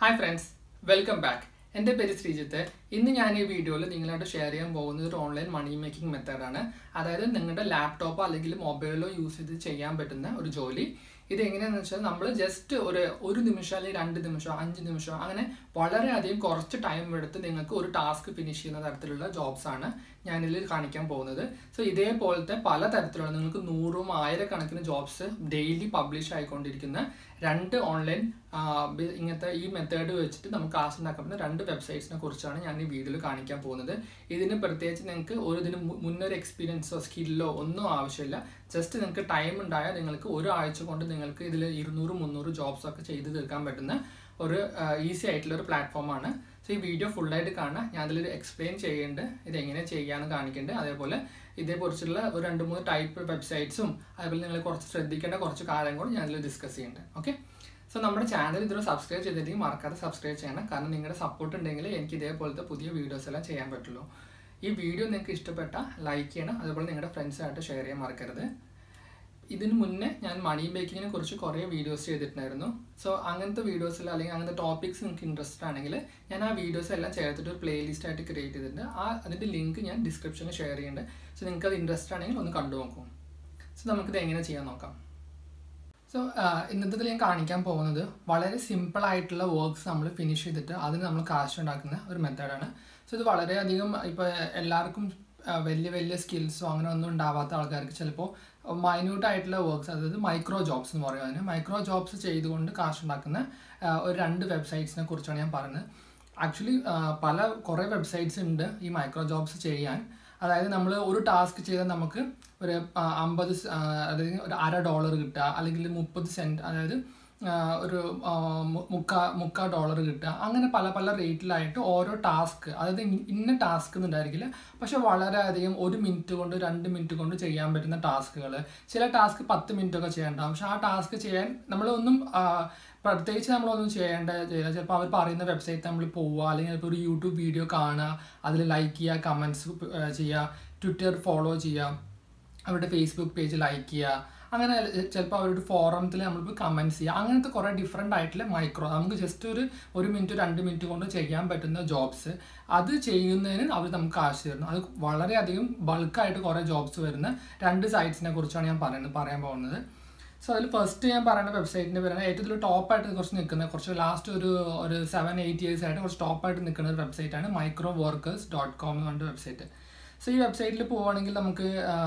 Hi friends welcome back എൻ്റെ പേര് ശ്രീജിത്ത് ഇന്ന് ഞാൻ ഈ വീഡിയോയിൽ നിങ്ങളായിട്ട് ഷെയർ ചെയ്യാൻ പോകുന്നത് ഒരു ഓൺലൈൻ മണി മേക്കിംഗ് മെത്തേഡാണ് അതായത് നിങ്ങളുടെ ലാപ്ടോപ്പോ അല്ലെങ്കിൽ മൊബൈലോ യൂസ് ചെയ്ത് ചെയ്യാൻ പറ്റുന്ന ഒരു ജോലി ഇത് എങ്ങനെയാണെന്ന് വെച്ചാൽ നമ്മൾ ജസ്റ്റ് ഒരു ഒരു നിമിഷം അല്ലെങ്കിൽ രണ്ട് നിമിഷം അഞ്ച് നിമിഷം അങ്ങനെ വളരെയധികം കുറച്ച് ടൈം എടുത്ത് നിങ്ങൾക്ക് ഒരു ടാസ്ക് ഫിനിഷ് ചെയ്യുന്ന തരത്തിലുള്ള ജോബ്സ് ആണ് ഞാനിതിൽ കാണിക്കാൻ പോകുന്നത് സോ ഇതേപോലത്തെ പല തരത്തിലുള്ള നിങ്ങൾക്ക് നൂറും ആയിരക്കണക്കിന് ജോബ്സ് ഡെയിലി പബ്ലിഷ് ആയിക്കൊണ്ടിരിക്കുന്ന രണ്ട് ഓൺലൈൻ ഇങ്ങനത്തെ ഈ മെത്തേഡ് വെച്ചിട്ട് നമുക്ക് ആശുണ്ടാക്കാൻ പറ്റുന്ന രണ്ട് വെബ്സൈറ്റ്സിനെ കുറിച്ചാണ് ഞാൻ ഈ വീഡിയോയിൽ കാണിക്കാൻ പോകുന്നത് ഇതിന് പ്രത്യേകിച്ച് നിങ്ങൾക്ക് ഒരു ഇതിന് മു- മുന്നൊരു എക്സ്പീരിയൻസോ സ്കില്ലോ ഒന്നും ആവശ്യമില്ല ജസ്റ്റ് നിങ്ങൾക്ക് ടൈം ഉണ്ടായാൽ നിങ്ങൾക്ക് ഒരു ആഴ്ച കൊണ്ട് നിങ്ങൾക്ക് ഇതിൽ ഇരുന്നൂറ് മുന്നൂറ് ജോബ്സ് ഒക്കെ ചെയ്ത് തീർക്കാൻ പറ്റുന്ന ഒരു ഈസി ആയിട്ടുള്ള ഒരു പ്ലാറ്റ്ഫോമാണ് സോ ഈ വീഡിയോ ഫുള്ളായിട്ട് കാണാം ഞാൻ അതിൽ എക്സ്പ്ലെയിൻ ചെയ്യുന്നുണ്ട് ഇത് എങ്ങനെ ചെയ്യാമെന്ന് കാണിക്കുന്നുണ്ട് അതേപോലെ ഇതേക്കുറിച്ചുള്ള ഒരു രണ്ട് മൂന്ന് ടൈപ്പ് വെബ്സൈറ്റ്സും അതേപോലെ നിങ്ങൾ കുറച്ച് ശ്രദ്ധിക്കേണ്ട കുറച്ച് കാര്യങ്ങളും ഞാൻ ഇതിൽ ഡിസ്കസ് ചെയ്യുന്നുണ്ട് ഓക്കെ സോ നമ്മുടെ ചാനൽ ഇതുവരെ സബ്സ്ക്രൈബ് ചെയ്തിട്ടുണ്ടെങ്കിൽ മറക്കാതെ സബ്സ്ക്രൈബ് ചെയ്യണം കാരണം നിങ്ങളുടെ സപ്പോർട്ട് ഉണ്ടെങ്കിൽ എനിക്ക് ഇതേപോലത്തെ പുതിയ വീഡിയോസ് എല്ലാം ചെയ്യാൻ പറ്റുള്ളൂ ഈ വീഡിയോ നിങ്ങൾക്ക് ഇഷ്ടപ്പെട്ട ലൈക്ക് ചെയ്യണം അതുപോലെ നിങ്ങളുടെ ഫ്രണ്ട്സായിട്ട് ഷെയർ ചെയ്യാൻ മറക്കരുത് ഇതിന് മുന്നേ ഞാൻ മണി മേക്കിങ്ങിനെ കുറിച്ച് കുറേ വീഡിയോസ് ചെയ്തിട്ടുണ്ടായിരുന്നു സോ അങ്ങനത്തെ വീഡിയോസിൽ അല്ലെങ്കിൽ അങ്ങനത്തെ ടോപ്പിക്സ് നിങ്ങൾക്ക് ഇൻട്രസ്റ്റ് ആണെങ്കിൽ ഞാൻ ആ വീഡിയോസ് എല്ലാം ചേർത്തിട്ട് ഒരു പ്ലേലിസ്റ്റ് ആയിട്ട് ക്രിയേറ്റ് ചെയ്തിട്ടുണ്ട് ആ അതിൻ്റെ ലിങ്ക് ഞാൻ ഡിസ്ക്രിപ്ഷനിൽ ഷെയർ ചെയ്യുന്നുണ്ട് സോ നിങ്ങൾക്ക് അത് ഇൻട്രസ്റ്റ് ആണെങ്കിൽ ഒന്ന് കണ്ടു നോക്കും സോ നമുക്കിത് എങ്ങനെ ചെയ്യാൻ നോക്കാം സോ ഇന്നത്തെ ഞാൻ കാണിക്കാൻ പോകുന്നത് വളരെ സിമ്പിൾ ആയിട്ടുള്ള വർക്ക്സ് നമ്മൾ ഫിനിഷ് ചെയ്തിട്ട് അതിന് നമ്മൾ കാശ് ഉണ്ടാക്കുന്ന ഒരു മെത്തേഡാണ് സോ ഇത് വളരെയധികം ഇപ്പോൾ എല്ലാവർക്കും ആ, വലിയ വലിയ സ്കിൽസോ അങ്ങനെ ഒന്നും ഉണ്ടാവാത്ത ആൾക്കാർക്ക് ചിലപ്പോൾ മൈന്യൂട്ട് ആയിട്ടുള്ള വർക്ക്സ് അതായത് മൈക്രോ ജോബ്സ് എന്ന് പറയും അതിന് മൈക്രോ ജോബ്സ് ചെയ്തുകൊണ്ട് കാശ് ഉണ്ടാക്കുന്ന ആ, ഒരു രണ്ട് വെബ്സൈറ്റ്സിനെ കുറിച്ചാണ് ഞാൻ പറയുന്നത് ആക്ച്വലി പല കുറേ വെബ്സൈറ്റ്സ് ഉണ്ട് ഈ മൈക്രോ ജോബ്സ് ചെയ്യാൻ അതായത് നമ്മൾ ഒരു ടാസ്ക് ചെയ്താൽ നമുക്ക് ഒരു ആ, അമ്പത് സ- ആ, അതായത് ഒരു അര ഡോളർ കിട്ടുക അല്ലെങ്കിൽ മുപ്പത് സെൻറ്റ് അതായത് ആ, ഒരു ആ, മു- മുക്കാ മുക്കാ ഡോളർ കിട്ടുക അങ്ങനെ പല പല റേറ്റിലായിട്ട് ഓരോ ടാസ്ക് അതായത് ഇൻ- ഇന്ന ടാസ്ക് ഉണ്ടായിരിക്കില്ല പക്ഷെ വളരെയധികം ഒരു മിനിറ്റ് കൊണ്ട് രണ്ട് മിനിറ്റ് കൊണ്ട് ചെയ്യാൻ പറ്റുന്ന ടാസ്കുകൾ ചില ടാസ്ക് പത്ത് മിനിറ്റ് ഒക്കെ ചെയ്യണ്ടാവും പക്ഷെ ആ ടാസ്ക് ചെയ്യാൻ നമ്മളൊന്നും ആ, പ്രത്യേകിച്ച് നമ്മളൊന്നും ചെയ്യേണ്ട ചെയ്യില്ല ചിലപ്പോൾ അവർ പറയുന്ന വെബ്സൈറ്റ് നമ്മൾ പോവുക അല്ലെങ്കിൽ ഇപ്പോൾ ഒരു യൂട്യൂബ് വീഡിയോ കാണുക അതിൽ ലൈക്ക് ചെയ്യുക കമൻസ് ചെയ്യുക ട്വിറ്റർ ഫോളോ ചെയ്യുക അവരുടെ ഫേസ്ബുക്ക് പേജ് ലൈക്ക് ചെയ്യുക അങ്ങനെ ചിലപ്പോൾ അവരുടെ ഫോറത്തിൽ നമ്മളിപ്പോൾ കമൻറ്റ്സ് ചെയ്യുക അങ്ങനത്തെ കുറേ ഡിഫറെൻ്റ് ആയിട്ടുള്ള മൈക്രോ നമുക്ക് ജസ്റ്റ് ഒരു ഒരു മിനിറ്റ് രണ്ട് മിനിറ്റ് കൊണ്ട് ചെയ്യാൻ പറ്റുന്ന ജോബ്സ് അത് ചെയ്യുന്നതിന് അവർ നമുക്ക് കാശ് തരുന്നു അത് വളരെയധികം ബൾക്കായിട്ട് കുറേ ജോബ്സ് വരുന്ന രണ്ട് സൈറ്റ്സിനെ കുറിച്ചാണ് ഞാൻ പറയുന്നത് പറയാൻ പോകുന്നത് സോ അതിൽ ഫസ്റ്റ് ഞാൻ പറയുന്ന വെബ്സൈറ്റിൻ്റെ പേരാണ് ഏറ്റവും ടോപ്പായിട്ട് കുറച്ച് നിൽക്കുന്ന കുറച്ച് ലാസ്റ്റ് ഒരു ഒരു സെവൻ എയ്റ്റ് ഇയേഴ്സ് ആയിട്ട് കുറച്ച് ടോപ്പായിട്ട് നിൽക്കുന്ന ഒരു വെബ്സൈറ്റാണ് മൈക്രോ വർക്കേഴ്സ് ഡോട്ട് കോം എന്ന് പറഞ്ഞ വെബ്സൈറ്റ് സോ ഈ വെബ്സൈറ്റിൽ പോവുകയാണെങ്കിൽ നമുക്ക്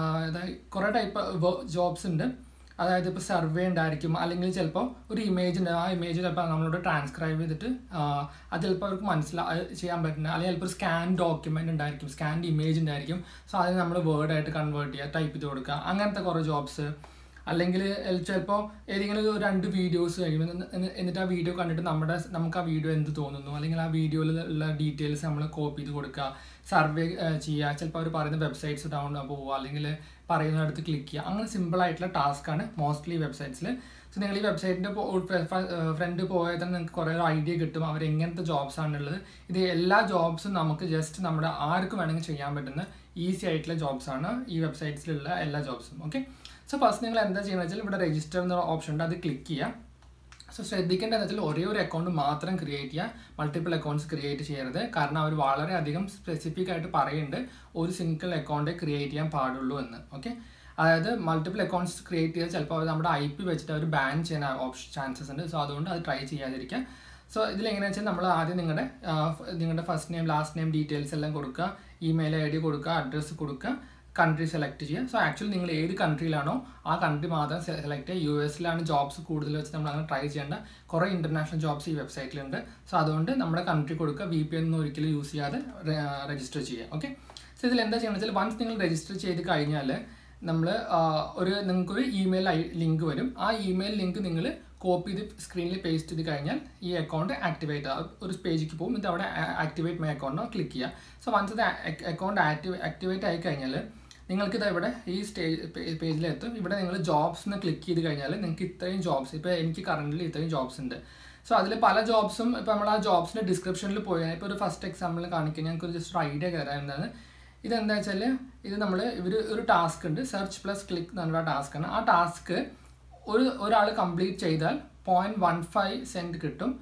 കുറേ ടൈപ്പ് ജോബ്സ് ഉണ്ട് അതായത് ഇപ്പോൾ സർവേ ഉണ്ടായിരിക്കും അല്ലെങ്കിൽ ചിലപ്പോൾ ഒരു ഇമേജ് ഉണ്ട് ആ ഇമേജ് ചിലപ്പോൾ നമ്മളോട് ട്രാൻസ്ക്രൈബ് ചെയ്തിട്ട് ആ, അത് ചിലപ്പോൾ അവർക്ക് മനസ്സിലാ അത് ചെയ്യാൻ പറ്റുന്ന അല്ലെങ്കിൽ ചിലപ്പോൾ സ്കാൻ ഡോക്യുമെൻ്റ് ഉണ്ടായിരിക്കും സ്കാൻഡ് ഇമേജ് ഉണ്ടായിരിക്കും സോ അതിന് നമ്മൾ വേർഡായിട്ട് കൺവേർട്ട് ചെയ്യുക ടൈപ്പ് ചെയ്ത് കൊടുക്കുക അങ്ങനത്തെ കുറേ ജോബ്സ് അല്ലെങ്കിൽ ചിലപ്പോൾ ഏതെങ്കിലും ഒരു രണ്ട് വീഡിയോസ് കഴിയുമ്പോൾ എന്നിട്ട് എന്നിട്ട് ആ വീഡിയോ കണ്ടിട്ട് നമ്മുടെ നമുക്ക് ആ വീഡിയോ എന്ത് തോന്നുന്നു അല്ലെങ്കിൽ ആ വീഡിയോയിൽ ഉള്ള ഡീറ്റെയിൽസ് നമ്മൾ കോപ്പി ചെയ്ത് കൊടുക്കുക സർവേ ചെയ്യുക ചിലപ്പോൾ അവർ പറയുന്ന വെബ്സൈറ്റ്സ് ഡൗൺ പോവുക അല്ലെങ്കിൽ പറയുന്നിടത്ത് ക്ലിക്ക് ചെയ്യുക അങ്ങനെ സിമ്പിൾ ആയിട്ടുള്ള ടാസ്ക്കാണ് മോസ്റ്റ്ലി വെബ്സൈറ്റ്സിൽ സോ നിങ്ങൾ ഈ വെബ്സൈറ്റിൻ്റെ ഫ്രണ്ട് പോയാൽ തന്നെ നിങ്ങൾക്ക് കുറേ ഒരു ഐഡിയ കിട്ടും അവർ എങ്ങനത്തെ ജോബ്സ് ആണുള്ളത് ഇത് എല്ലാ ജോബ്സും നമുക്ക് ജസ്റ്റ് നമ്മുടെ ആർക്കും വേണമെങ്കിൽ ചെയ്യാൻ പറ്റുന്ന ഈസി ആയിട്ടുള്ള ജോബ്സ് ആണ് ഈ വെബ്സൈറ്റ്സിലുള്ള എല്ലാ ജോബ്സും ഓക്കെ സോ ഫസ്റ്റ് നിങ്ങൾ എന്താ ചെയ്യുന്നത് വെച്ചാൽ ഇവിടെ രജിസ്റ്റർ എന്ന ഓപ്ഷൻ ഉണ്ട് അത് ക്ലിക്ക് ചെയ്യുക സോ ശ്രദ്ധിക്കേണ്ടത് വെച്ചാൽ ഒരേ ഒരു അക്കൗണ്ട് മാത്രം ക്രിയേറ്റ് ചെയ്യുക മൾട്ടിപ്പിൾ അക്കൗണ്ട്സ് ക്രിയേറ്റ് ചെയ്യരുത് കാരണം അവർ വളരെയധികം സ്പെസിഫിക് ആയിട്ട് പറയുന്നുണ്ട് ഒരു സിംഗിൾ അക്കൗണ്ടേ ക്രിയേറ്റ് ചെയ്യാൻ പാടുള്ളൂ എന്ന് ഓക്കെ അതായത് മൾട്ടിപ്പിൾ അക്കൗണ്ട്സ് ക്രിയേറ്റ് ചെയ്താൽ ചിലപ്പോൾ അവർ നമ്മുടെ ഐ പി വെച്ചിട്ട് അവർ ബാൻ ചെയ്യുന്ന ഓപ്ഷൻ ചാൻസസ് ഉണ്ട് സോ അതുകൊണ്ട് അത് ട്രൈ ചെയ്യാതിരിക്കുക സോ ഇതിലെങ്ങനെയാണെന്ന് വെച്ചാൽ നമ്മൾ ആദ്യം നിങ്ങളുടെ ആ, ഫ്- നിങ്ങളുടെ first name last name details എല്ലാം കൊടുക്കുക ഇമെയിൽ ഐ ഡി കൊടുക്കുക അഡ്രസ്സ് കൊടുക്കുക കൺട്രി സെലക്ട് ചെയ്യുക സോ ആക്ച്വലി നിങ്ങൾ ഏത് കൺട്രിയിലാണോ ആ കൺട്രി മാത്രം സെലക്ട് ചെയ്യുക യു എസിലാണ് ജോബ്സ് കൂടുതൽ വെച്ച് നമ്മൾ അങ്ങനെ ട്രൈ ചെയ്യേണ്ട കുറേ ഇൻ്റർനാഷണൽ ജോബ്സ് ഈ വെബ്സൈറ്റിലുണ്ട് സോ അതുകൊണ്ട് നമ്മുടെ കൺട്രി കൊടുക്കുക വി പി ഒന്നും ഒരിക്കലും യൂസ് ചെയ്യാതെ രജിസ്റ്റർ ചെയ്യുക ഓക്കെ സോ ഇതിൽ എന്താ ചെയ്യുന്നത് വെച്ചാൽ വൺസ് നിങ്ങൾ രജിസ്റ്റർ ചെയ്ത് കഴിഞ്ഞാൽ നമ്മൾ ഒരു നിങ്ങൾക്കൊരു ഇമെയിൽ ഐ ലിങ്ക് വരും ആ ഇമെയിൽ ലിങ്ക് നിങ്ങൾ കോപ്പി ചെയ്ത് സ്ക്രീനിൽ പേസ്റ്റ് ചെയ്ത് കഴിഞ്ഞാൽ ഈ അക്കൗണ്ട് ആക്ടിവേറ്റ് ആവും ഒരു പേജിലേക്ക് പോകും എന്നിട്ട് അവിടെ ആക്ടിവേറ്റ് മൈ അക്കൗണ്ട് ക്ലിക്ക് ചെയ്യുക സോ വൺസ് ഇത് അക്കൗണ്ട് ആക്ടിവ് ആക്ടിവേറ്റ് ആയി കഴിഞ്ഞാൽ നിങ്ങൾക്ക് ഇത് ഇവിടെ ഈ സ്റ്റേജ് പേജിലെത്തും ഇവിടെ നിങ്ങൾ ജോബ്സ് എന്ന് ക്ലിക്ക് ചെയ്ത് കഴിഞ്ഞാൽ നിങ്ങൾക്ക് ഇത്രയും ജോബ്സ് ഇപ്പോൾ എനിക്ക് കറണ്ടിൽ ഇത്രയും ജോബ്സ് ഉണ്ട് സോ അതിൽ പല ജോബ്സും ഇപ്പോൾ നമ്മൾ ആ ജോബ്സിൻ്റെ ഡിസ്ക്രിപ്ഷനിൽ പോയി ഇപ്പോൾ ഒരു ഫസ്റ്റ് എക്സാമ്പിൾ കാണിക്കാൻ ഞങ്ങൾക്ക് ജസ്റ്റ് ഒരു ഐഡിയ തരാം എന്താണ് ഇതെന്താ വെച്ചാൽ ഇത് നമ്മൾ ഇവർ ഒരു ടാസ്ക് ഉണ്ട് സെർച്ച് പ്ലസ് ക്ലിക്ക് എന്ന് പറഞ്ഞ ടാസ്ക് ആണ് ആ ടാസ്ക് ഒരു ഒരാൾ കംപ്ലീറ്റ് ചെയ്താൽ പോയിന്റ് വൺ ഫൈവ് സെൻറ്റ് കിട്ടും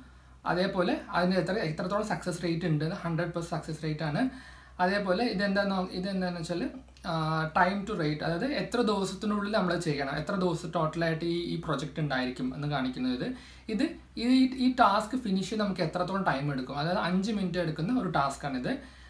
അതേപോലെ അതിന് എത്ര എത്രത്തോളം സക്സസ് റേറ്റ് ഉണ്ട് ഹൺഡ്രഡ് പെർസെൻറ്റ് സക്സസ് റേറ്റ് ആണ് അതേപോലെ ഇതെന്താന്ന് ഇതെന്താണെന്ന് വെച്ചാൽ ടൈം ടു റേറ്റ് അതായത് എത്ര ദിവസത്തിനുള്ളിൽ നമ്മൾ ചെയ്യണം എത്ര ദിവസം ടോട്ടലായിട്ട് ഈ ഈ പ്രൊജക്റ്റ് ഉണ്ടായിരിക്കും എന്ന് കാണിക്കുന്നത് ഇത് ഇത് ഈ- ഈ ടാസ്ക് ഫിനിഷ് ചെയ്ത് നമുക്ക് എത്രത്തോളം ടൈം എടുക്കും അതായത് അഞ്ച് മിനിറ്റ് എടുക്കുന്ന ഒരു ടാസ്ക്കാണിത്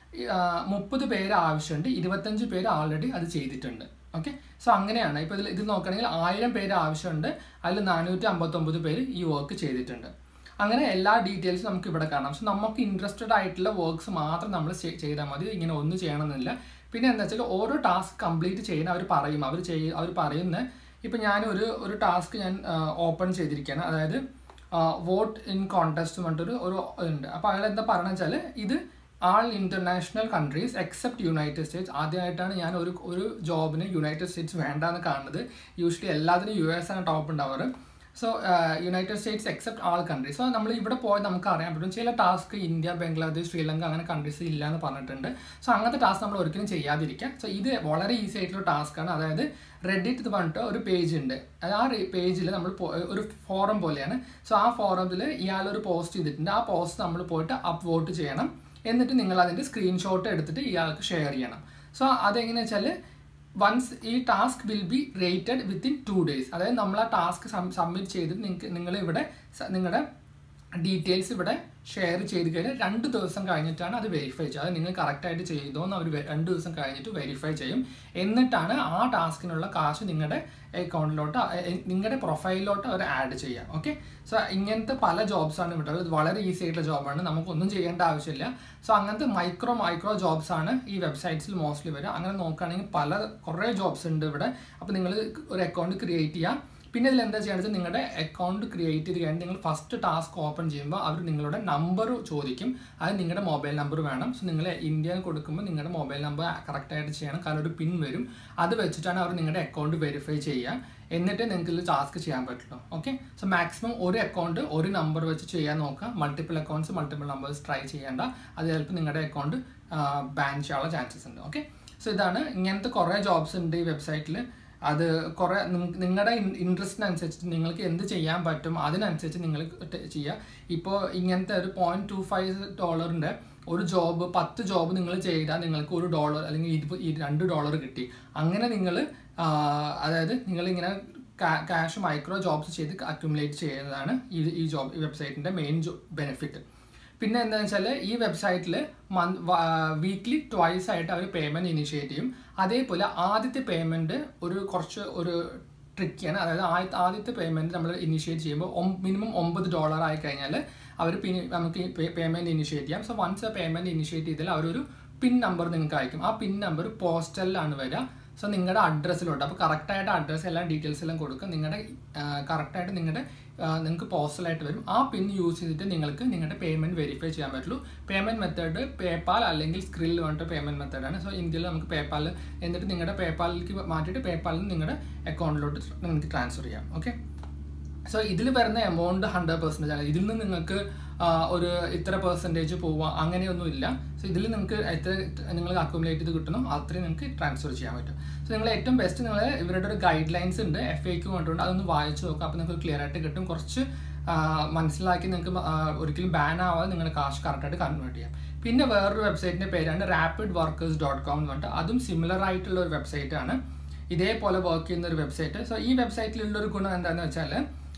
മുപ്പത് പേര് ആവശ്യമുണ്ട് ഇരുപത്തഞ്ച് പേര് ആൾറെഡി അത് ചെയ്തിട്ടുണ്ട് ഓക്കെ സോ അങ്ങനെയാണ് ഇപ്പോൾ ഇതിൽ ഇത് നോക്കുകയാണെങ്കിൽ ആയിരം പേര് ആവശ്യമുണ്ട് അതിൽ നാനൂറ്റി അമ്പത്തൊമ്പത് പേര് ഈ വർക്ക് ചെയ്തിട്ടുണ്ട് അങ്ങനെ എല്ലാ ഡീറ്റെയിൽസും നമുക്ക് ഇവിടെ കാണാം സോ നമുക്ക് ഇൻട്രസ്റ്റഡ് ആയിട്ടുള്ള വർക്ക്സ് മാത്രം നമ്മൾ ചെയ്താൽ മതി ഇങ്ങനെ ഒന്നും ചെയ്യണമെന്നില്ല പിന്നെ എന്താ വെച്ചാൽ ഓരോ ടാസ്ക് കംപ്ലീറ്റ് ചെയ്യുന്ന അവർ പറയും അവർ ചെയ്യ അവർ പറയുന്ന ഇപ്പം ഞാൻ ഒരു ഒരു ടാസ്ക് ഞാൻ ഓപ്പൺ ചെയ്തിരിക്കുകയാണ് അതായത് വോട്ട് ഇൻ കോൺടെസ്റ്റ് പറഞ്ഞിട്ടൊരു ഒരു ഉണ്ട് അപ്പോൾ അയാൾ എന്താ പറയണമെന്ന് വെച്ചാൽ ഇത് all international countries except United States ആദ്യമായിട്ടാണ് ഞാൻ ഒരു ഒരു ജോബിന് യുണൈറ്റഡ് സ്റ്റേറ്റ്സ് വേണ്ടാന്ന് കാണുന്നത് യൂഷ്വലി എല്ലാത്തിനും യു എസ് ആണ് ടോപ്പ് ഉണ്ടാവാറ് so United States except all countries so നമ്മൾ ഇവിടെ പോയി നമുക്ക് അറിയാൻ പറ്റും ചില ടാസ്ക് ഇന്ത്യ ബംഗ്ലാദേശ് ശ്രീലങ്ക അങ്ങനെ കൺട്രീസ് ഇല്ല എന്ന് പറഞ്ഞിട്ടുണ്ട് സോ അങ്ങനത്തെ ടാസ്ക് നമ്മൾ ഒരിക്കലും ചെയ്യാതിരിക്കുക സോ ഇത് വളരെ ഈസി ആയിട്ടുള്ള ടാസ്ക് ആണ് അതായത് റെഡിറ്റ് എന്ന് പറഞ്ഞിട്ട് ഒരു പേജ് ഉണ്ട് അത് ആ പേജിൽ നമ്മൾ പോ- ഒരു ഫോറം പോലെയാണ് സോ ആ ഫോറത്തിൽ ഇയാൾ ഒരു പോസ്റ്റ് ചെയ്തിട്ടുണ്ട് ആ പോസ്റ്റ് നമ്മൾ പോയിട്ട് അപ്പ് വോട്ട് ചെയ്യണം എന്നിട്ട് നിങ്ങൾ അതിൻ്റെ സ്ക്രീൻഷോട്ട് എടുത്തിട്ട് ഇയാൾക്ക് ഷെയർ ചെയ്യണം സോ അതെങ്ങനെയാ വെച്ചാൽ വൺസ് ഈ task will be rated within two days അതായത് നമ്മൾ ആ ടാസ്ക് സബ്മിറ്റ് ചെയ്തിട്ട് നിങ്ങൾക്ക് നിങ്ങൾ ഇവിടെ നിങ്ങളുടെ ഡീറ്റെയിൽസ് ഇവിടെ ഷെയർ ചെയ്ത് കഴിഞ്ഞാൽ രണ്ട് ദിവസം കഴിഞ്ഞിട്ടാണ് അത് വെരിഫൈ ചെയ്യുക അത് നിങ്ങൾ കറക്റ്റായിട്ട് ചെയ്തോ എന്ന് അവർ രണ്ട് ദിവസം കഴിഞ്ഞിട്ട് വെരിഫൈ ചെയ്യും എന്നിട്ടാണ് ആ ടാസ്കിനുള്ള കാശ് നിങ്ങളുടെ അക്കൗണ്ടിലോട്ട് നിങ്ങളുടെ പ്രൊഫൈലിലോട്ട് അവർ ആഡ് ചെയ്യാം ഓക്കെ സോ ഇങ്ങനത്തെ പല ജോബ്സ് ആണ് ഇവിടെ ഉള്ളത്. ഇത് വളരെ ഈസി ആയിട്ടുള്ള ജോബാണ് നമുക്കൊന്നും ചെയ്യേണ്ട ആവശ്യമില്ല സോ അങ്ങനത്തെ മൈക്രോ മൈക്രോ ജോബ്സ് ആണ് ഈ വെബ്സൈറ്റ്സിൽ മോസ്റ്റ്ലി വരിക അങ്ങനെ നോക്കുകയാണെങ്കിൽ പല കുറേ ജോബ്സ് ഉണ്ട് ഇവിടെ അപ്പോൾ നിങ്ങൾ ഒരു അക്കൗണ്ട് ക്രിയേറ്റ് ചെയ്യുക പിന്നെ ഇതിൽ എന്താ ചെയ്യേണ്ടത് നിങ്ങളുടെ അക്കൗണ്ട് ക്രിയേറ്റ് ചെയ്ത് കഴിഞ്ഞ് നിങ്ങൾ ഫസ്റ്റ് ടാസ്ക് ഓപ്പൺ ചെയ്യുമ്പോൾ അവർ നിങ്ങളുടെ നമ്പർ ചോദിക്കും അത് നിങ്ങളുടെ മൊബൈൽ നമ്പർ വേണം സോ നിങ്ങൾ ഇന്ത്യയിൽ കൊടുക്കുമ്പോൾ നിങ്ങളുടെ മൊബൈൽ നമ്പർ കറക്റ്റായിട്ട് ചെയ്യണം കാരണം ഒരു പിൻ വരും അത് വെച്ചിട്ടാണ് അവർ നിങ്ങളുടെ അക്കൗണ്ട് വെരിഫൈ ചെയ്യുക എന്നിട്ട് നിങ്ങൾക്ക് ഇത് ടാസ്ക് ചെയ്യാൻ പറ്റുള്ളൂ ഓക്കെ സോ മാക്സിമം ഒരു അക്കൗണ്ട് ഒരു നമ്പർ വെച്ച് ചെയ്യാൻ നോക്കുക multiple accounts multiple numbers try ചെയ്യേണ്ട അത് ചിലപ്പോൾ നിങ്ങളുടെ അക്കൗണ്ട് ബാൻ ചെയ്യാനുള്ള ചാൻസസ് ഉണ്ട് ഓക്കെ സോ ഇതാണ് ഇങ്ങനത്തെ കുറേ ജോബ്സ് ഉണ്ട് ഈ വെബ്സൈറ്റിൽ അത് കുറേ നിങ്ങളുടെ ഇൻട്രസ്റ്റിനനുസരിച്ച് നിങ്ങൾക്ക് എന്ത് ചെയ്യാൻ പറ്റും അതിനനുസരിച്ച് നിങ്ങൾ ചെയ്യുക ഇപ്പോൾ ഇങ്ങനത്തെ ഒരു പോയിന്റ് ടു ഫൈവ് ഡോളറിൻ്റെ ഒരു ജോബ് പത്ത് ജോബ് നിങ്ങൾ ചെയ്താൽ നിങ്ങൾക്ക് ഒരു ഡോളർ അല്ലെങ്കിൽ ഇരുപത് ഈ രണ്ട് ഡോളർ കിട്ടി അങ്ങനെ നിങ്ങൾ അതായത് നിങ്ങളിങ്ങനെ ക്യാഷ് മൈക്രോ ജോബ്സ് ചെയ്ത് അക്യുമുലേറ്റ് ചെയ്യുന്നതാണ് ഈ ഈ ജോബ് ഈ വെബ്സൈറ്റിൻ്റെ മെയിൻ ബെനിഫിറ്റ് പിന്നെ എന്താണെന്ന് വെച്ചാൽ ഈ വെബ്സൈറ്റിൽ മന്ത് വീക്ക്ലി ട്വൈസ് ആയിട്ട് അവർ പേയ്മെൻറ്റ് ഇനിഷ്യേറ്റ് ചെയ്യും അതേപോലെ ആദ്യത്തെ പേയ്മെൻറ്റ് ഒരു കുറച്ച് ഒരു ട്രിക്കിയാണ് അതായത് ആദ്യത്തെ ആദ്യത്തെ പേയ്മെൻറ്റ് നമ്മൾ ഇനിഷ്യേറ്റ് ചെയ്യുമ്പോൾ മിനിമം ഒമ്പത് ഡോളർ ആയി കഴിഞ്ഞാൽ അവർ പിന്നെ നമുക്ക് പേയ്മെൻറ്റ് ഇനിഷ്യേറ്റ് ചെയ്യാം സോ വൺസ് ആ പേയ്മെൻറ്റ് ഇനിഷ്യേറ്റ് ചെയ്താൽ അവരൊരു പിൻ നമ്പർ നിങ്ങൾക്ക് അയക്കും ആ പിൻ നമ്പർ പോസ്റ്റലിലാണ് വരിക സോ നിങ്ങളുടെ അഡ്രസ്സിലോട്ട് അപ്പോൾ കറക്റ്റായിട്ട് അഡ്രസ്സ് എല്ലാം ഡീറ്റെയിൽസ് എല്ലാം കൊടുക്കുക നിങ്ങളുടെ കറക്റ്റായിട്ട് നിങ്ങളുടെ നിങ്ങൾക്ക് പോസ്റ്റലായിട്ട് വരും ആ പിൻ യൂസ് ചെയ്തിട്ട് നിങ്ങൾക്ക് നിങ്ങളുടെ പേയ്മെൻറ്റ് വെരിഫൈ ചെയ്യാൻ പറ്റുള്ളൂ പേയ്മെൻറ്റ് മെത്തേഡ് പേപ്പാൽ അല്ലെങ്കിൽ സ്ക്രിൽ പറഞ്ഞിട്ട് പേയ്മെൻറ്റ് മെത്തേഡാണ് സോ ഇന്ത്യയിൽ നമുക്ക് പേപ്പാൽ എന്നിട്ട് നിങ്ങളുടെ പേപ്പാലിലേക്ക് മാറ്റിയിട്ട് പേപ്പാലിൽ നിന്ന് നിങ്ങളുടെ അക്കൗണ്ടിലോട്ട് നിങ്ങൾക്ക് ട്രാൻസ്ഫർ ചെയ്യാം ഓക്കെ സോ ഇതിൽ വരുന്ന എമൗണ്ട് ഹൺഡ്രഡ് പെർസെൻറ്റേജ് ആണ് ഇതിൽ നിന്ന് നിങ്ങൾക്ക് ഒരു ഇത്ര പെർസെൻറ്റേജ് പോവുക അങ്ങനെയൊന്നും ഇല്ല സോ ഇതിൽ നിങ്ങൾക്ക് എത്ര നിങ്ങൾ അക്യുമുലേറ്റ് ചെയ്ത് കിട്ടണോ അത്രയും നിങ്ങൾക്ക് ട്രാൻസ്ഫർ ചെയ്യാൻ പറ്റും സോ നിങ്ങൾ ഏറ്റവും ബെസ്റ്റ് നിങ്ങൾ ഇവരുടെ ഒരു ഗൈഡ് ലൈൻസ് ഉണ്ട് എഫ് എക്ക് കൊണ്ടുണ്ട് അതൊന്ന് വായിച്ച് നോക്കുക അപ്പോൾ നിങ്ങൾക്ക് ക്ലിയർ ആയിട്ട് കിട്ടും കുറച്ച് മനസ്സിലാക്കി നിങ്ങൾക്ക് ഒരിക്കലും ബാൻ ആവാതെ നിങ്ങളുടെ കാശ് കറക്റ്റായിട്ട് കൺവേർട്ട് ചെയ്യാം പിന്നെ വേറൊരു വെബ്സൈറ്റിൻ്റെ പേരാണ് റാപ്പിഡ് വർക്കേഴ്സ് ഡോട്ട് കോം എന്ന് പറഞ്ഞിട്ട് അതും സിമിലർ ആയിട്ടുള്ള ഒരു വെബ്സൈറ്റ് ആണ് ഇതേപോലെ വർക്ക് ചെയ്യുന്ന ഒരു വെബ്സൈറ്റ് സോ ഈ വെബ്സൈറ്റിലുള്ള ഒരു ഗുണം എന്താണെന്ന് വെച്ചാൽ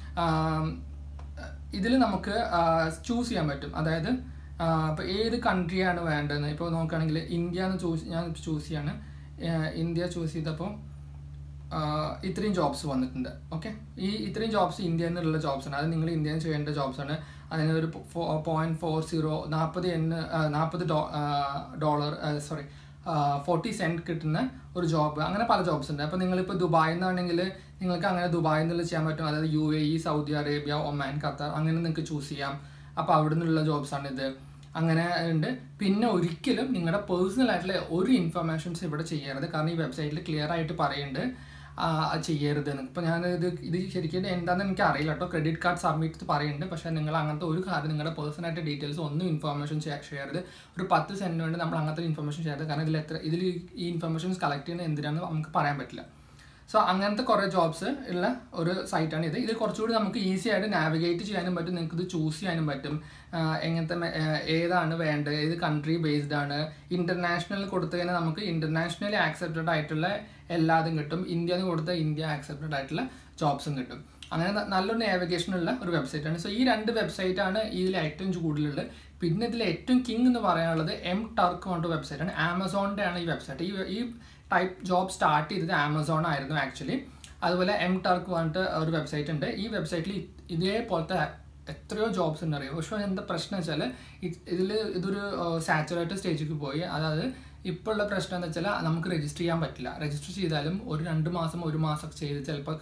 ഇതിൽ നമുക്ക് ചൂസ് ചെയ്യാൻ പറ്റും അതായത് ഇപ്പോൾ ഏത് കൺട്രിയാണ് വേണ്ടതെന്ന് ഇപ്പോൾ നോക്കുകയാണെങ്കിൽ ഇന്ത്യ എന്ന് ചൂസ് ഞാൻ ചൂസ് ചെയ്യാണ് ഇന്ത്യ ചൂസ് ചെയ്തപ്പോൾ ഇത്രയും ജോബ്സ് വന്നിട്ടുണ്ട് ഓക്കെ ഈ ഇത്രയും ജോബ്സ് ഇന്ത്യയിൽ നിന്നുള്ള ജോബ്സ് ആണ് അത് നിങ്ങൾ ഇന്ത്യയിൽ ചെയ്യേണ്ട ജോബ്സ് ആണ് അതിന് ഒരു പോയിന്റ് ഫോർ സീറോ നാൽപ്പത് എൻ നാൽപ്പത് ഡോളർ സോറി ഫോർട്ടി സെൻറ്റ് കിട്ടുന്ന ഒരു ജോബ് അങ്ങനെ പല ജോബ്സ് ഉണ്ട് അപ്പോൾ നിങ്ങളിപ്പോൾ ദുബായിൽ നിന്നാണെങ്കിൽ നിങ്ങൾക്ക് അങ്ങനെ ദുബായിൽ നിന്നുള്ള ചെയ്യാൻ പറ്റും അതായത് U A E Saudi Arabia Oman Qatar അങ്ങനെ നിങ്ങൾക്ക് ചൂസ് ചെയ്യാം അപ്പോൾ അവിടെ നിന്നുള്ള ജോബ്സാണ് ഇത് അങ്ങനെ ഉണ്ട് പിന്നെ ഒരിക്കലും നിങ്ങളുടെ പേഴ്സണൽ ആയിട്ടുള്ള ഒരു ഇൻഫർമേഷൻസ് ഇവിടെ ചെയ്യരുത് കാരണം ഈ വെബ്സൈറ്റിൽ ക്ലിയർ ആയിട്ട് പറയുന്നുണ്ട് ചെയ്യരുത് ഇപ്പോൾ ഞാൻ ഇത് ഇത് ശരിക്കും എന്താണെന്ന് എനിക്ക് അറിയില്ല കേട്ടോ ക്രെഡിറ്റ് കാർഡ് സബ്മിറ്റ് പറയുന്നുണ്ട് പക്ഷേ നിങ്ങൾ അങ്ങനത്തെ ഒരു കാര്യം നിങ്ങളുടെ പേഴ്സണൽ ആയിട്ട് ഡീറ്റെയിൽസ് ഒന്നും ഇൻഫർമേഷൻ ഷെയർ ചെയ്യരുത് ഒരു പത്ത് സെൻറ്റിന് വേണ്ടി നമ്മൾ അങ്ങനത്തെ ഇൻഫർമേഷൻ ചെയ്യരുത് കാരണം ഇതിൽ എത്ര ഇതിൽ ഈ ഇൻഫർമേഷൻസ് കളക്ട് ചെയ്യുന്നത് എന്തിനാണെന്ന് നമുക്ക് പറയാൻ പറ്റില്ല സോ അങ്ങനത്തെ കുറേ ജോബ്സ് ഉള്ള ഒരു സൈറ്റാണ് ഇത് ഇത് കുറച്ചുകൂടി നമുക്ക് ഈസി ആയിട്ട് നാവിഗേറ്റ് ചെയ്യാനും പറ്റും നിങ്ങൾക്ക് ഇത് ചൂസ് ചെയ്യാനും പറ്റും ആഹ് എങ്ങനത്തെ മെ- ആഹ് ഏതാണ് വേണ്ടത് ഏത് കൺട്രി ബേസ്ഡ് ആണ് ഇന്റർനാഷണൽ കൊടുത്തു കഴിഞ്ഞാൽ നമുക്ക് ഇന്റർനാഷണലി ആക്സെപ്റ്റഡ് ആയിട്ടുള്ള എല്ലാതും കിട്ടും ഇന്ത്യ എന്ന് കൊടുത്ത ഇന്ത്യ ആക്സെപ്റ്റഡ് ആയിട്ടുള്ള ജോബ്സും കിട്ടും അങ്ങനെ ന- നല്ലൊരു നാവിഗേഷൻ ഉള്ള ഒരു വെബ്സൈറ്റ് ആണ് സോ ഈ രണ്ട് വെബ്സൈറ്റ് ആണ് ഇതിൽ ഏറ്റവും കൂടുതലുള്ളത് പിന്നെ ഇതിൽ ഏറ്റവും കിങ് എന്ന് പറയാനുള്ളത് എം ടർക്ക് പറഞ്ഞ വെബ്സൈറ്റ് ആണ് ആമസോണിൻ്റെ ആണ് ഈ വെബ്സൈറ്റ് ഈ ഈ ടൈപ്പ് ജോബ് സ്റ്റാർട്ട് ചെയ്തത് ആമസോൺ ആയിരുന്നു ആക്ച്വലി അതുപോലെ എം ടർക്ക് പറഞ്ഞിട്ട് ഒരു വെബ്സൈറ്റ് ഉണ്ട് ഈ വെബ്സൈറ്റിൽ ഇതേപോലത്തെ എത്രയോ ജോബ്സ് ഉണ്ട് അറിയാം പക്ഷേ എന്താ പ്രശ്നം വെച്ചാൽ ഇതിൽ ഇതൊരു സാച്ചുറേറ്റഡ് സ്റ്റേജിലേക്ക് പോയി അതായത് ഇപ്പോൾ ഉള്ള പ്രശ്നം എന്ന് വെച്ചാൽ നമുക്ക് രജിസ്റ്റർ ചെയ്യാൻ പറ്റില്ല രജിസ്റ്റർ ചെയ്താലും ഒരു രണ്ട് മാസം ഒരു മാസം ചെയ്ത് ചിലപ്പോൾ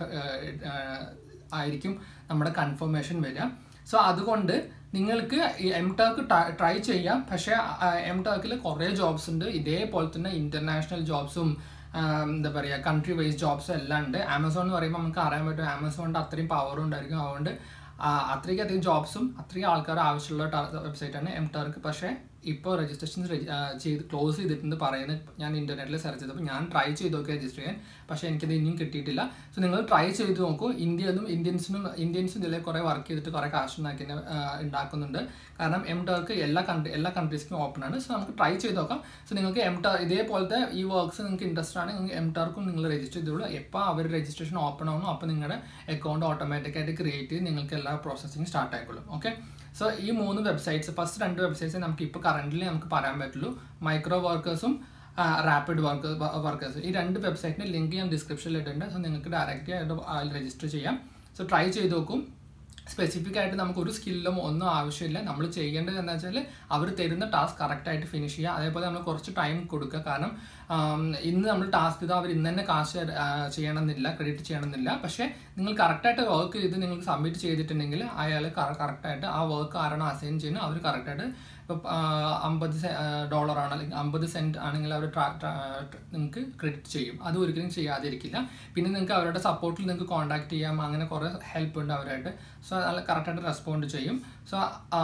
ആയിരിക്കും നമ്മുടെ കൺഫർമേഷൻ വരിക സോ അതുകൊണ്ട് നിങ്ങൾക്ക് ഈ എം ടെക് ട്രൈ ചെയ്യാം പക്ഷേ എം ടെക്കിൽ കുറേ ജോബ്സ് ഉണ്ട് ഇതേപോലെ തന്നെ ഇന്റർനാഷണൽ ജോബ്സും എന്താ പറയുക കൺട്രി വൈസ് ജോബ്സും എല്ലാം ഉണ്ട് ആമസോൺ എന്ന് പറയുമ്പോൾ നമുക്ക് അറിയാൻ പറ്റും ആമസോണിൻ്റെ അത്രയും പവറും ഉണ്ടായിരിക്കും അതുകൊണ്ട് ആ, അത്രയ്ക്ക് അധികം ജോബ്സും അത്രയും ആൾക്കാർ ആവശ്യമുള്ള വെബ്സൈറ്റാണ് എം ടെർക്ക് പക്ഷേ ഇപ്പോൾ രജിസ്ട്രേഷൻ ചെയ്ത് ക്ലോസ് ചെയ്തിട്ടുണ്ട് പറയുന്നത് ഞാൻ ഇന്റർനെറ്റിൽ സെർച്ച് ചെയ്തപ്പോൾ ഞാൻ ട്രൈ ചെയ്ത് നോക്കി രജിസ്റ്റർ ചെയ്യാൻ പക്ഷേ എനിക്കത് ഇനിയും കിട്ടിയിട്ടില്ല സോ നിങ്ങൾ ട്രൈ ചെയ്ത് നോക്കൂ ഇന്ത്യനും ഇന്ത്യൻസിനും ഇന്ത്യൻസും ഇതിൽ കുറേ വർക്ക് ചെയ്തിട്ട് കുറേ കാശ് ഉണ്ടാക്കി ഉണ്ടാക്കുന്നുണ്ട് കാരണം എം ടെർക്ക് എല്ലാ കൺട്രി എല്ലാ കൺട്രീസിനും ഓപ്പൺ ആണ് സോ നമുക്ക് ട്രൈ ചെയ്ത് നോക്കാം സോ നിങ്ങൾക്ക് എം ടെർ ഇതേപോലത്തെ ഈ വർക്ക്സ് നിങ്ങൾക്ക് ഇൻട്രസ്റ്റ് ആണ് നിങ്ങൾക്ക് എം ടെർക്കും നിങ്ങൾ രജിസ്റ്റർ ചെയ്തോളൂ എപ്പോൾ അവർ രജിസ്ട്രേഷൻ ഓപ്പൺ ആവുന്നു അപ്പോൾ നിങ്ങളുടെ അക്കൗണ്ട് ഓട്ടോമാറ്റിക്കായിട്ട് ക്രിയേറ്റ് ചെയ്ത് നിങ്ങൾക്ക് എല്ലാ പ്രോസസ്സിങ് സ്റ്റാർട്ട് ആയിക്കോളും ഓക്കെ സോ ഈ മൂന്ന് വെബ്സൈറ്റ്സ് ഫസ്റ്റ് രണ്ട് വെബ്സൈറ്റ്സ് നമുക്ക് ഇപ്പോൾ കറൻ്റ് നമുക്ക് പറയാൻ പറ്റുള്ളൂ മൈക്രോ വർക്കേഴ്സും റാപ്പിഡ് വർക്ക് വർക്കേഴ്സ് ഈ രണ്ട് വെബ്സൈറ്റിൻ്റെ ലിങ്ക് ഞാൻ ഡിസ്ക്രിപ്ഷനിൽ ഇട്ടിട്ടുണ്ട് സോ നിങ്ങൾക്ക് ഡയറക്റ്റ് ആയിട്ട് അതിൽ രജിസ്റ്റർ ചെയ്യാം സോ ട്രൈ ചെയ്ത് നോക്കും സ്പെസിഫിക് ആയിട്ട് നമുക്ക് ഒരു സ്കില്ലും ഒന്നും ആവശ്യമില്ല നമ്മൾ ചെയ്യേണ്ടത് എന്താ വെച്ചാൽ അവർ തരുന്ന ടാസ്ക് കറക്റ്റായിട്ട് ഫിനിഷ് ചെയ്യുക അതേപോലെ നമ്മൾ കുറച്ച് ടൈം കൊടുക്കുക കാരണം ആം, ഇന്ന് നമ്മൾ ടാസ്ക് ചെയ്താൽ അവർ ഇന്ന് തന്നെ കാശ് ആ, ചെയ്യണമെന്നില്ല ക്രെഡിറ്റ് ചെയ്യണമെന്നില്ല പക്ഷേ നിങ്ങൾ കറക്റ്റായിട്ട് വർക്ക് ചെയ്ത് നിങ്ങൾക്ക് സബ്മിറ്റ് ചെയ്തിട്ടുണ്ടെങ്കിൽ അയാൾ കറക്റ്റായിട്ട് ആ വർക്ക് ആരാണ് അസൈൻ ചെയ്യുന്നത് അവർ കറക്റ്റായിട്ട് ഇപ്പോൾ അമ്പത് ഡോളറാണ് അല്ലെങ്കിൽ അമ്പത് സെൻറ്റ് ആണെങ്കിൽ അവർ നിങ്ങൾക്ക് ക്രെഡിറ്റ് ചെയ്യും അത് ഒരിക്കലും ചെയ്യാതിരിക്കില്ല പിന്നെ നിങ്ങൾക്ക് അവരുടെ സപ്പോർട്ടിൽ നിങ്ങൾക്ക് കോൺടാക്ട് ചെയ്യാം അങ്ങനെ കുറേ ഹെൽപ്പ് ഉണ്ട് അവരായിട്ട് സോ നല്ല കറക്റ്റായിട്ട് റെസ്പോണ്ട് ചെയ്യും സോ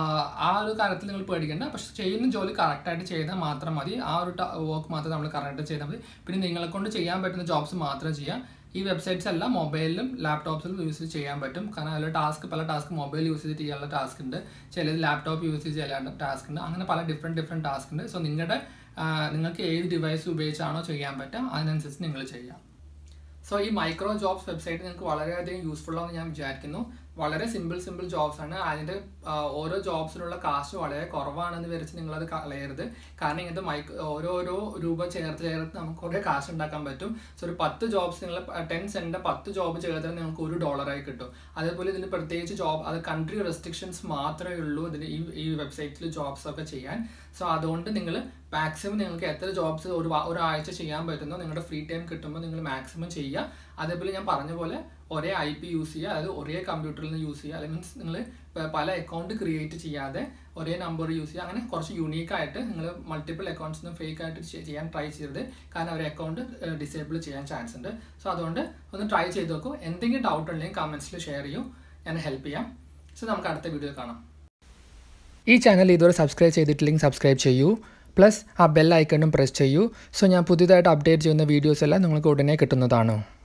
ആ ഒരു കാര്യത്തിൽ നിങ്ങൾ പേടിക്കേണ്ട പക്ഷെ ചെയ്യുന്ന ജോലി കറക്റ്റായിട്ട് ചെയ്താൽ മാത്രം മതി ആ ഒരു വർക്ക് മാത്രം നമ്മൾ കറക്റ്റായിട്ട് ചെയ്താൽ മതി പിന്നെ നിങ്ങളെ കൊണ്ട് ചെയ്യാൻ പറ്റുന്ന ജോബ്സ് മാത്രം ചെയ്യാം ഈ വെബ്സൈറ്റ്സ് എല്ലാം മൊബൈലിലും ലാപ്ടോപ്സിലും യൂസ് ചെയ്യാൻ പറ്റും കാരണം അതിൽ ടാസ്ക് പല ടാസ്ക് മൊബൈൽ യൂസ് ചെയ്തിട്ട് ചെയ്യാനുള്ള ടാസ്ക് ഉണ്ട് ചിലത് ലാപ്ടോപ്പ് യൂസ് ചെയ്ത് ചെയ്യാനുള്ള ടാസ്ക് ഉണ്ട് അങ്ങനെ പല ഡിഫറെൻറ്റ് ഡിഫറെൻറ്റ് ടാസ്ക് ഉണ്ട് സോ നിങ്ങളുടെ നിങ്ങൾക്ക് ഏത് ഡിവൈസ് ഉപയോഗിച്ചാണോ ചെയ്യാൻ പറ്റുക അതിനനുസരിച്ച് നിങ്ങൾ ചെയ്യാം സോ ഈ മൈക്രോ ജോബ്സ് വെബ്സൈറ്റ് നിങ്ങൾക്ക് വളരെയധികം യൂസ്ഫുൾ ആണെന്ന് ഞാൻ വിചാരിക്കുന്നു വളരെ സിമ്പിൾ സിമ്പിൾ ജോബ്സ് ആണ് അതിൻ്റെ ആ, ഓരോ ജോബ്സിനുള്ള കാശ് വളരെ കുറവാണെന്ന് വിചാരിച്ച് നിങ്ങളത് കളയരുത് കാരണം ഇങ്ങനത്തെ മൈക്ക് ഓരോരോ രൂപ ചേർത്ത് ചേർത്ത് നമുക്ക് കുറേ കാശ് ഉണ്ടാക്കാൻ പറ്റും സോ ഒരു പത്ത് ജോബ്സ് നിങ്ങൾ ടെൻ സെൻറ്റിൻ്റെ പത്ത് ജോബ് ചെയ്താൽ നിങ്ങൾക്ക് ഒരു ഡോളറായി കിട്ടും അതേപോലെ ഇതിന് പ്രത്യേകിച്ച് ജോബ് അത് കൺട്രി റെസ്ട്രിക്ഷൻസ് മാത്രമേ ഉള്ളൂ ഇതിന് ഈ ഈ വെബ്സൈറ്റിൽ ജോബ്സ് ഒക്കെ ചെയ്യാൻ സോ അതുകൊണ്ട് നിങ്ങൾ മാക്സിമം നിങ്ങൾക്ക് എത്ര ജോബ്സ് ഒരു വാ- ഒരാഴ്ച ചെയ്യാൻ പറ്റുന്നോ നിങ്ങളുടെ ഫ്രീ ടൈം കിട്ടുമ്പോൾ നിങ്ങൾ മാക്സിമം ചെയ്യുക അതേപോലെ ഞാൻ പറഞ്ഞ പോലെ ഒരേ ഐ പി യൂസ് ചെയ്യുക അതായത് ഒരേ കമ്പ്യൂട്ടറിൽ നിന്ന് യൂസ് ചെയ്യുക അല്ലെങ്കിൽ മീൻസ് നിങ്ങൾ പല അക്കൗണ്ട് ക്രിയേറ്റ് ചെയ്യാതെ ഒരേ നമ്പർ യൂസ് ചെയ്യുക അങ്ങനെ കുറച്ച് യുണീക്ക് ആയിട്ട് നിങ്ങൾ മൾട്ടിപ്പിൾ അക്കൗണ്ട്സ് ഫേക്ക് ആയിട്ട് ചെ- ചെയ്യാൻ ട്രൈ ചെയ്യരുത് കാരണം ഒരു അക്കൗണ്ട് ഡിസേബിൾ ചെയ്യാൻ ചാൻസ് ഉണ്ട് സോ അതുകൊണ്ട് ഒന്ന് ട്രൈ ചെയ്ത് നോക്കൂ എന്തെങ്കിലും ഡൗട്ട് ഉണ്ടെങ്കിൽ കമൻസിൽ ഷെയർ ചെയ്യൂ ഞാൻ ഹെൽപ്പ് ചെയ്യാം സോ നമുക്ക് അടുത്ത വീഡിയോ കാണാം ഈ ചാനൽ ഇതുവരെ സബ്സ്ക്രൈബ് ചെയ്തിട്ടില്ലെങ്കിൽ സബ്സ്ക്രൈബ് ചെയ്യൂ പ്ലസ് ആ ബെൽ ഐക്കണും പ്രസ് ചെയ്യൂ സോ ഞാൻ പുതിയതായിട്ട് അപ്ഡേറ്റ് ചെയ്യുന്ന വീഡിയോസ് എല്ലാം നിങ്ങൾക്ക് ഉടനെ കിട്ടുന്നതാണ്